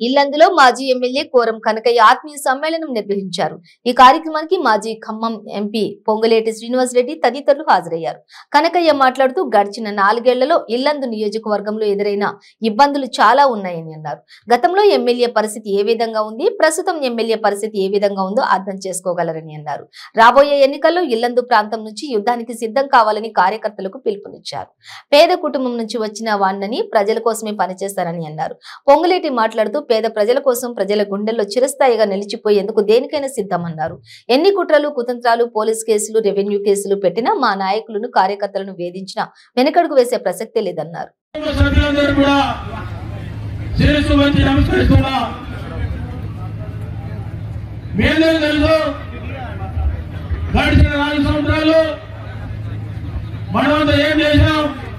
ఇల్లందులో మాజీ MLA quorum Kanakaiah ఆత్మీయ సమ్మేళనం నిర్వహించారు ఈ కార్యక్రమానికి మాజీ ఖమ్మం ఎంపీ పొంగులేటి శ్రీనివాస్ రెడ్డి తదితరులు హాజరయ్యారు కనకయ్య మాట్లాడుతూ గడిచిన నాలుగేళ్లలో ఇల్లందు నియోజకవర్గంలో ఎదురైన ఇబ్బందులు చాలా ఉన్నాయని అన్నారు గతంలో ఎమ్మెల్యే పరిస్థితి ఏ విధంగా ఉంది ప్రస్తుతం ఎమ్మెల్యే పరిస్థితి ఏ విధంగా ఉందో అర్థం చేసుకోగలరని అన్నారు రాబోయే ఎన్నికల్లో ఇల్లందు ప్రాంతం నుంచి యుద్ధానికి సిద్ధం కావాలని కార్యకర్తలకు పిలుపునిచ్చారు పేద కుటుంబం నుంచి వచ్చిన వాణ్ణని ప్రజల కోసమే పనిచేస్తారని అన్నారు పొంగులేటి మాట్లాడుతూ పేద ప్రజల కోసం ప్రజల గుండెల్లో చిరస్థాయిగా నిలిచిపోయేందుకు దేనికైనా సిద్ధమన్నారు ఎన్ని కుట్రలు కుతంత్రాలు పోలీస్ కేసులు రెవెన్యూ కేసులు పెట్టినా మా నాయకులను కార్యకర్తలను వేధించినా వెనకడుగు వేసే ప్రసక్తే లేదన్నారు కుటుంబ సభ్యులందరూ కూడా శిరస్సు వంచి నమస్కరిస్తున్నా మీ అందరూ తెలుసు గడిచిన నాలుగు సంవత్సరాలు మనమంతా ఏం చేసినాం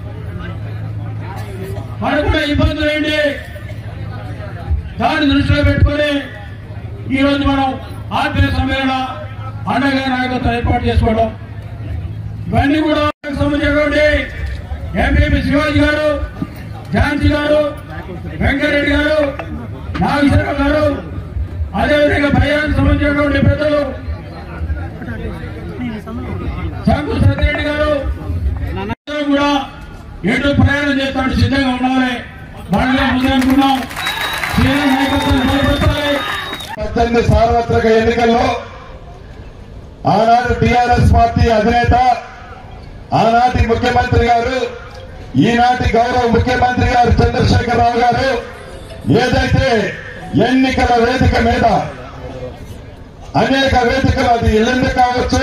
మనకున్న ఇబ్బందులు ఏంటి దాన్ని దృష్టిలో పెట్టుకొని ఈ రోజు మనం ఆత్మీయ సమ్మేళన అండగా నాయకత్వం ఏర్పాటు చేసుకోవడం ఇవన్నీ కూడా సంబంధించినటువంటి ఎంపీపీ శివాజీ గారు ఝాన్సీ గారు వెంకరెడ్డి గారు నాగేశ్వరరావు గారు అదేవిధంగా భయానికి సంబంధించినటువంటి పెద్దలు శంకు సత్యరెడ్డి గారు అందరూ కూడా ఎటు ప్రయాణం చేస్తానికి సిద్ధంగా ఉండాలి మనలో ముందు అనుకున్నాం శ్రీరామ్ నాయకత్వాన్ని బలపరచాలి పద్దెనిమిది సార్వత్రిక ఎన్నికల్లో ఆనాడు టిఆర్ఎస్ పార్టీ అధినేత ఆనాటి ముఖ్యమంత్రి గారు ఈనాటి గౌరవ ముఖ్యమంత్రి గారు చంద్రశేఖరరావు గారు ఏదైతే ఎన్నికల వేదిక మీద అనేక వేదికలు అది ఇల్లందు కావచ్చు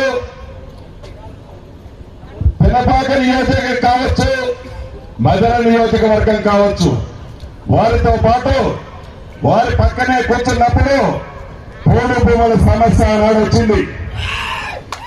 పినపాక నియోజకవర్గం కావచ్చు మదన నియోజకవర్గం కావచ్చు వారితో పాటు వారి పక్కనే కూర్చున్నప్పుడు పూలు భూముల సమస్య ఆనాడు వచ్చింది